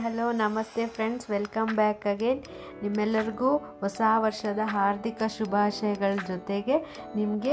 hello ನಮಸ್ತೆ friends welcome back again ನಿಮ್ಮೆಲ್ಲರಿಗೂ ಹೊಸ ವರ್ಷದ ಹಾರ್ದಿಕ ಶುಭಾಶಯಗಳ ಜೊತೆಗೆ ನಿಮಗೆ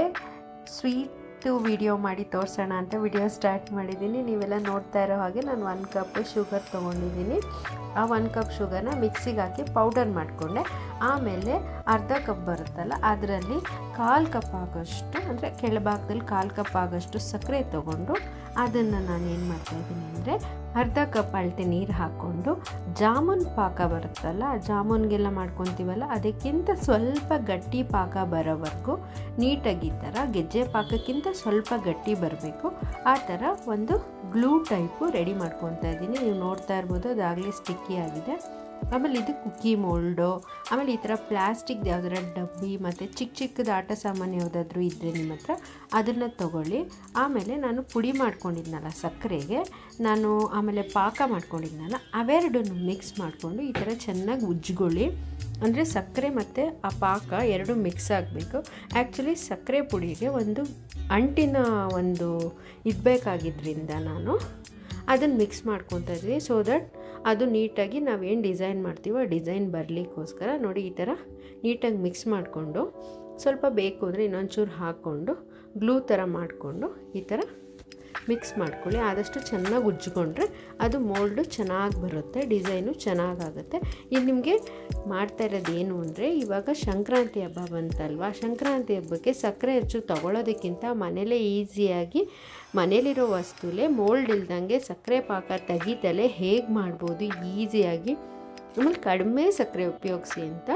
ಸ್ವೀಟು ವಿಡಿಯೋ ಮಾಡಿ ತೋರಿಸೋಣ ಅಂತ ವಿಡಿಯೋ ಸ್ಟಾರ್ಟ್ ಮಾಡಿದ್ದೀನಿ ನೀವೆಲ್ಲ ನೋಡ್ತಾ ಇರೋ ಹಾಗೆ ನಾನು ಒಂದು ಕಪ್ ಶುಗರ್ ತೊಗೊಂಡಿದ್ದೀನಿ ಆ ಒಂದು ಕಪ್ ಶುಗರ್ನ ಮಿಕ್ಸಿಗೆ ಹಾಕಿ ಪೌಡರ್ ಮಾಡಿಕೊಂಡೆ ಆಮೇಲೆ ಅರ್ಧ ಕಪ್ ಬರುತ್ತಲ್ಲ ಅದರಲ್ಲಿ ಕಾಲು ಕಪ್ ಆಗೋಷ್ಟು ಅಂದರೆ ಕೆಳಭಾಗದಲ್ಲಿ ಕಾಲು ಕಪ್ ಆಗೋಷ್ಟು ಸಕ್ಕರೆ ತೊಗೊಂಡು ಅದನ್ನು ನಾನು ಏನು ಮಾಡ್ತಾಯಿದ್ದೀನಿ ಅಂದರೆ ಅರ್ಧ ಕಪ್ ಅಳತೆ ನೀರು ಹಾಕ್ಕೊಂಡು ಜಾಮೂನ್ ಪಾಕ ಬರುತ್ತಲ್ಲ ಜಾಮೂನ್ಗೆಲ್ಲ ಮಾಡ್ಕೊತೀವಲ್ಲ ಅದಕ್ಕಿಂತ ಸ್ವಲ್ಪ ಗಟ್ಟಿ ಪಾಕ ಬರೋವರೆಗೂ ನೀಟಾಗಿ ಈ ಥರ ಗೆಜ್ಜೆ ಪಾಕಕ್ಕಿಂತ ಸ್ವಲ್ಪ ಗಟ್ಟಿ ಬರಬೇಕು ಆ ಥರ ಒಂದು ಗ್ಲೂ ಟೈಪು ರೆಡಿ ಮಾಡ್ಕೊತಾ ಇದ್ದೀನಿ ನೀವು ನೋಡ್ತಾ ಇರ್ಬೋದು ಅದಾಗಲೇ ಸ್ಟಿಕ್ಕಿ ಆಗಿದೆ ಆಮೇಲೆ ಇದು ಕುಕ್ಕಿ ಮೋಲ್ಡು ಆಮೇಲೆ ಈ ಥರ ಪ್ಲಾಸ್ಟಿಕ್ದು ಯಾವ್ದಾರ ಡಬ್ಬಿ ಮತ್ತು ಚಿಕ್ಕ ಚಿಕ್ಕದ ಆಟ ಸಾಮಾನು ಯಾವುದಾದ್ರೂ ಇದ್ದರೆ ನಿಮ್ಮ ಹತ್ರ ಅದನ್ನು ತಗೊಳ್ಳಿ ಆಮೇಲೆ ನಾನು ಪುಡಿ ಮಾಡ್ಕೊಂಡಿದ್ನಲ್ಲ ಸಕ್ಕರೆಗೆ ನಾನು ಆಮೇಲೆ ಪಾಕ ಮಾಡ್ಕೊಂಡಿದ್ನಲ್ಲ ಅವೆರಡನ್ನು ಮಿಕ್ಸ್ ಮಾಡಿಕೊಂಡು ಈ ಥರ ಚೆನ್ನಾಗಿ ಉಜ್ಜಿಕೊಳ್ಳಿ ಅಂದರೆ ಸಕ್ಕರೆ ಮತ್ತು ಆ ಪಾಕ ಎರಡು ಮಿಕ್ಸ್ ಆಗಬೇಕು ಆ್ಯಕ್ಚುಲಿ ಸಕ್ಕರೆ ಪುಡಿಗೆ ಒಂದು ಅಂಟಿನ ಒಂದು ಇದ್ಬೇಕಾಗಿದ್ದರಿಂದ ನಾನು ಅದನ್ನು ಮಿಕ್ಸ್ ಮಾಡ್ಕೊತಾ ಇದ್ವಿ ಸೊ ದಟ್ ಅದು ನೀಟಾಗಿ ನಾವೇನು ಡಿಸೈನ್ ಮಾಡ್ತೀವೋ ಆ ಡಿಸೈನ್ ಬರಲಿಕ್ಕೋಸ್ಕರ ನೋಡಿ ಈ ಥರ ನೀಟಾಗಿ ಮಿಕ್ಸ್ ಮಾಡಿಕೊಂಡು ಸ್ವಲ್ಪ ಬೇಕು ಅಂದರೆ ಇನ್ನೊಂಚೂರು ಹಾಕ್ಕೊಂಡು ಗ್ಲೂ ಥರ ಮಾಡಿಕೊಂಡು ಈ ಥರ ಮಿಕ್ಸ್ ಮಾಡ್ಕೊಳ್ಳಿ ಆದಷ್ಟು ಚೆನ್ನಾಗಿ ಉಜ್ಜಿಕೊಂಡ್ರೆ ಅದು ಮೋಲ್ಡು ಚೆನ್ನಾಗಿ ಬರುತ್ತೆ ಡಿಸೈನು ಚೆನ್ನಾಗಾಗುತ್ತೆ ಇದು ನಿಮಗೆ ಮಾಡ್ತಾ ಇರೋದು ಏನು ಅಂದರೆ ಇವಾಗ ಸಂಕ್ರಾಂತಿ ಹಬ್ಬ ಬಂತಲ್ವಾ ಸಂಕ್ರಾಂತಿ ಹಬ್ಬಕ್ಕೆ ಸಕ್ಕರೆ ಹೆಚ್ಚು ತೊಗೊಳೋದಕ್ಕಿಂತ ಮನೇಲೇ ಈಸಿಯಾಗಿ ಮನೇಲಿರೋ ವಸ್ತುಲೇ ಮೋಲ್ಡ್ ಇಲ್ದಂಗೆ ಸಕ್ಕರೆ ಪಾಕ ತೆಗಿತಲೇ ಹೇಗೆ ಮಾಡ್ಬೋದು ಈಸಿಯಾಗಿ ಆಮೇಲೆ ಕಡಿಮೆ ಸಕ್ಕರೆ ಉಪಯೋಗಿಸಿ ಅಂತ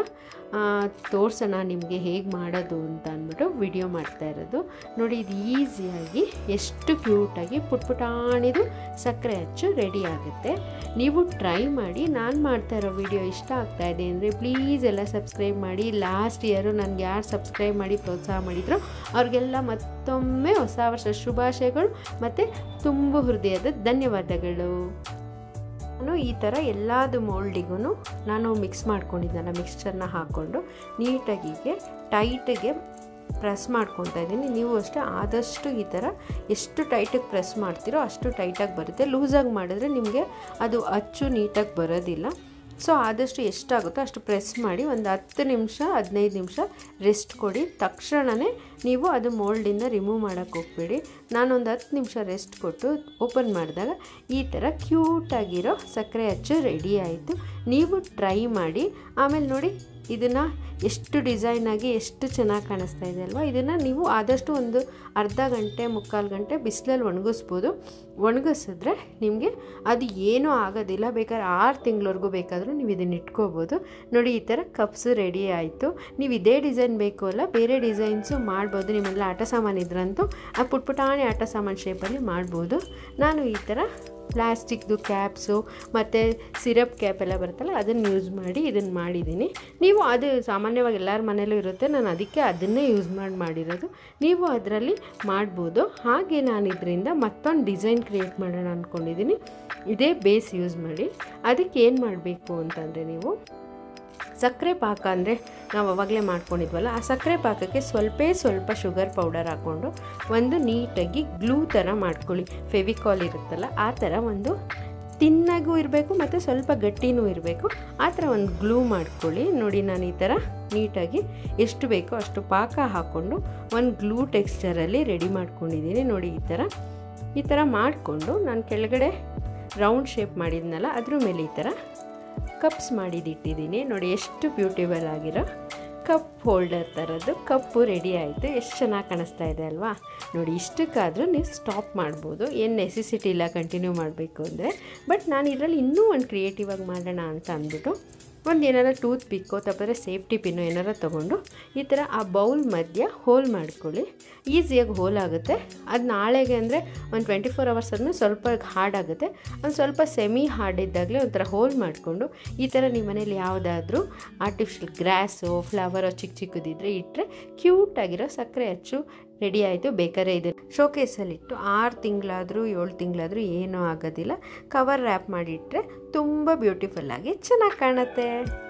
ತೋರಿಸೋಣ ನಿಮಗೆ ಹೇಗೆ ಮಾಡೋದು ಅಂತ ಅಂದ್ಬಿಟ್ಟು ವಿಡಿಯೋ ಮಾಡ್ತಾ ಇರೋದು ನೋಡಿ ಇದು ಈಸಿಯಾಗಿ ಎಷ್ಟು ಕ್ಯೂಟಾಗಿ ಪುಟ್ಪುಟಾಣಿದು ಸಕ್ಕರೆ ಹಚ್ಚು ರೆಡಿ ಆಗುತ್ತೆ ನೀವು ಟ್ರೈ ಮಾಡಿ ನಾನು ಮಾಡ್ತಾ ಇರೋ ವಿಡಿಯೋ ಇಷ್ಟ ಆಗ್ತಾ ಇದೆ ಅಂದರೆ ಪ್ಲೀಸ್ ಎಲ್ಲ ಸಬ್ಸ್ಕ್ರೈಬ್ ಮಾಡಿ ಲಾಸ್ಟ್ ಇಯರು ನನಗೆ ಯಾರು ಸಬ್ಸ್ಕ್ರೈಬ್ ಮಾಡಿ ಪ್ರೋತ್ಸಾಹ ಮಾಡಿದ್ರು ಅವ್ರಿಗೆಲ್ಲ ಮತ್ತೊಮ್ಮೆ ಹೊಸ ವರ್ಷ ಶುಭಾಶಯಗಳು ಮತ್ತು ತುಂಬ ಹೃದಯದ ಧನ್ಯವಾದಗಳು ನಾನು ಈ ಥರ ಎಲ್ಲದು ಮೋಲ್ಡಿಗೂ ನಾನು ಮಿಕ್ಸ್ ಮಾಡ್ಕೊಂಡಿದ್ದೆನಲ್ಲ ಮಿಕ್ಸ್ಚರ್ನ ಹಾಕ್ಕೊಂಡು ನೀಟಾಗಿಗೆ ಟೈಟಿಗೆ ಪ್ರೆಸ್ ಮಾಡ್ಕೊತಾ ಇದ್ದೀನಿ ನೀವು ಅಷ್ಟೇ ಆದಷ್ಟು ಈ ಥರ ಎಷ್ಟು ಟೈಟಾಗಿ ಪ್ರೆಸ್ ಮಾಡ್ತೀರೋ ಅಷ್ಟು ಟೈಟಾಗಿ ಬರುತ್ತೆ ಲೂಸಾಗಿ ಮಾಡಿದ್ರೆ ನಿಮಗೆ ಅದು ಅಚ್ಚು ನೀಟಾಗಿ ಬರೋದಿಲ್ಲ ಸೊ ಆದಷ್ಟು ಎಷ್ಟಾಗುತ್ತೋ ಅಷ್ಟು ಪ್ರೆಸ್ ಮಾಡಿ ಒಂದು ಹತ್ತು ನಿಮಿಷ ಹದಿನೈದು ನಿಮಿಷ ರೆಸ್ಟ್ ಕೊಡಿ ತಕ್ಷಣವೇ ನೀವು ಅದು ಮೋಲ್ಡಿಂದ ರಿಮೂವ್ ಮಾಡೋಕ್ಕೆ ಹೋಗ್ಬೇಡಿ ನಾನೊಂದು ಹತ್ತು ನಿಮಿಷ ರೆಸ್ಟ್ ಕೊಟ್ಟು ಓಪನ್ ಮಾಡಿದಾಗ ಈ ಥರ ಕ್ಯೂಟಾಗಿರೋ ಸಕ್ಕರೆ ಅಚ್ಚು ರೆಡಿ ಆಯಿತು ನೀವು ಟ್ರೈ ಮಾಡಿ ಆಮೇಲೆ ನೋಡಿ ಇದನ್ನು ಎಷ್ಟು ಡಿಸೈನಾಗಿ ಎಷ್ಟು ಚೆನ್ನಾಗಿ ಕಾಣಿಸ್ತಾ ಇದೆ ಅಲ್ವಾ ಇದನ್ನು ನೀವು ಆದಷ್ಟು ಒಂದು ಅರ್ಧ ಗಂಟೆ ಮುಕ್ಕಾಲು ಗಂಟೆ ಬಿಸಿಲಲ್ಲಿ ಒಣಗಿಸ್ಬೋದು ಒಣಗಿಸಿದ್ರೆ ನಿಮಗೆ ಅದು ಏನೂ ಆಗೋದಿಲ್ಲ ಬೇಕಾದ್ರೆ ಆರು ತಿಂಗಳವರೆಗೂ ಬೇಕಾದರೂ ನೀವು ಇದನ್ನು ಇಟ್ಕೋಬೋದು ನೋಡಿ ಈ ಥರ ಕಪ್ಸು ರೆಡಿ ಆಯಿತು ನೀವು ಇದೇ ಡಿಸೈನ್ ಬೇಕು ಅಲ್ಲ ಬೇರೆ ಡಿಸೈನ್ಸು ಮಾಡ್ಬೋದು ನಿಮ್ಮೆಲ್ಲ ಆಟ ಸಾಮಾನು ಇದ್ರಂತೂ ಆ ಪುಟ್ಪುಟಾಣಿ ಆಟ ಸಾಮಾನು ಶೇಪಲ್ಲಿ ಮಾಡ್ಬೋದು ನಾನು ಈ ಥರ ಪ್ಲಾಸ್ಟಿಕ್ದು ಕ್ಯಾಪ್ಸು ಮತ್ತು ಸಿರಪ್ ಕ್ಯಾಪ್ ಎಲ್ಲ ಬರುತ್ತಲ್ಲ ಅದನ್ನು ಯೂಸ್ ಮಾಡಿ ಇದನ್ನು ಮಾಡಿದ್ದೀನಿ ನೀವು ಅದು ಸಾಮಾನ್ಯವಾಗಿ ಎಲ್ಲರ ಮನೇಲೂ ಇರುತ್ತೆ ನಾನು ಅದಕ್ಕೆ ಅದನ್ನೇ ಯೂಸ್ ಮಾಡಿ ಮಾಡಿರೋದು ನೀವು ಅದರಲ್ಲಿ ಮಾಡ್ಬೋದು ಹಾಗೆ ನಾನು ಇದರಿಂದ ಮತ್ತೊಂದು ಡಿಸೈನ್ ಕ್ರಿಯೇಟ್ ಮಾಡೋಣ ಅಂದ್ಕೊಂಡಿದ್ದೀನಿ ಇದೇ ಬೇಸ್ ಯೂಸ್ ಮಾಡಿ ಅದಕ್ಕೆ ಏನು ಮಾಡಬೇಕು ಅಂತಂದರೆ ನೀವು ಸಕ್ಕರೆ ಪಾಕ ಅಂದರೆ ನಾವು ಅವಾಗಲೇ ಮಾಡ್ಕೊಂಡಿದ್ವಲ್ಲ ಆ ಸಕ್ಕರೆ ಪಾಕಕ್ಕೆ ಸ್ವಲ್ಪ ಸ್ವಲ್ಪ ಶುಗರ್ ಪೌಡರ್ ಹಾಕ್ಕೊಂಡು ಒಂದು ನೀಟಾಗಿ ಗ್ಲೂ ಥರ ಮಾಡ್ಕೊಳ್ಳಿ ಫೆವಿಕಾಲ್ ಇರುತ್ತಲ್ಲ ಆ ಥರ ಒಂದು ತಿನ್ನಾಗೂ ಇರಬೇಕು ಮತ್ತು ಸ್ವಲ್ಪ ಗಟ್ಟಿನೂ ಇರಬೇಕು ಆ ಥರ ಒಂದು ಗ್ಲೂ ಮಾಡ್ಕೊಳ್ಳಿ ನೋಡಿ ನಾನು ಈ ಥರ ನೀಟಾಗಿ ಎಷ್ಟು ಬೇಕೋ ಅಷ್ಟು ಪಾಕ ಹಾಕ್ಕೊಂಡು ಒಂದು ಗ್ಲೂ ಟೆಕ್ಸ್ಚರಲ್ಲಿ ರೆಡಿ ಮಾಡ್ಕೊಂಡಿದ್ದೀನಿ ನೋಡಿ ಈ ಥರ ಈ ಥರ ಮಾಡಿಕೊಂಡು ನಾನು ಕೆಳಗಡೆ ರೌಂಡ್ ಶೇಪ್ ಮಾಡಿದ್ನಲ್ಲ ಅದ್ರ ಮೇಲೆ ಈ ಥರ ಕಪ್ಸ್ ಮಾಡಿದಿಟ್ಟಿದ್ದೀನಿ ನೋಡಿ ಎಷ್ಟು ಬ್ಯೂಟಿಫುಲ್ ಆಗಿರೋ ಕಪ್ ಹೋಲ್ಡರ್ ಥರದ್ದು ಕಪ್ಪು ರೆಡಿ ಆಯಿತು ಎಷ್ಟು ಚೆನ್ನಾಗಿ ಕಾಣಿಸ್ತಾ ಇದೆ ಅಲ್ವಾ ನೋಡಿ ಇಷ್ಟಕ್ಕಾದರೂ ನೀವು ಸ್ಟಾಪ್ ಮಾಡ್ಬೋದು ಏನು ನೆಸೆಸಿಟಿ ಇಲ್ಲ ಕಂಟಿನ್ಯೂ ಮಾಡಬೇಕು ಅಂದರೆ ಬಟ್ ನಾನು ಇದರಲ್ಲಿ ಇನ್ನೂ ಒಂದು ಕ್ರಿಯೇಟಿವ್ ಆಗಿ ಮಾಡೋಣ ಅಂತ ಅಂದ್ಬಿಟ್ಟು ಒಂದು ಏನಾರ ಟೂತ್ ಪಿಕ್ಕೋ ತಪ್ಪಿದ್ರೆ ಸೇಫ್ಟಿ ಪಿನ್ನು ಏನಾರ ತೊಗೊಂಡು ಈ ಥರ ಆ ಬೌಲ್ ಮಧ್ಯ ಹೋಲ್ ಮಾಡ್ಕೊಳ್ಳಿ ಈಸಿಯಾಗಿ ಹೋಲ್ ಆಗುತ್ತೆ ಅದು ನಾಳೆಗೆ ಅಂದರೆ ಒಂದು ಟ್ವೆಂಟಿ ಫೋರ್ ಅವರ್ಸ್ ಆದ್ಮೇಲೆ ಸ್ವಲ್ಪ ಹಾರ್ಡ್ ಆಗುತ್ತೆ ಒಂದು ಸ್ವಲ್ಪ ಸೆಮಿ ಹಾರ್ಡ್ ಇದ್ದಾಗಲೇ ಒಂಥರ ಹೋಲ್ ಮಾಡಿಕೊಂಡು ಈ ಥರ ನಿಮ್ಮ ಮನೇಲಿ ಯಾವುದಾದ್ರೂ ಆರ್ಟಿಫಿಷಿಯಲ್ ಗ್ರಾಸು ಫ್ಲವರೋ ಚಿಕ್ಕ ಚಿಕ್ಕದಿದ್ದರೆ ಇಟ್ಟರೆ ಕ್ಯೂಟಾಗಿರೋ ಸಕ್ಕರೆ ಅಚ್ಚು ರೆಡಿ ಆಯಿತು ಬೇಕಾದ್ರೆ ಇದು ಶೋಕೇಸಲ್ಲಿಟ್ಟು ಆರು ತಿಂಗಳಾದರೂ ಏಳು ತಿಂಗಳಾದರೂ ಏನೂ ಆಗೋದಿಲ್ಲ ಕವರ್ ರ್ಯಾಪ್ ಮಾಡಿಟ್ರೆ ತುಂಬ ಬ್ಯೂಟಿಫುಲ್ಲಾಗಿ ಚೆನ್ನಾಗಿ ಕಾಣುತ್ತೆ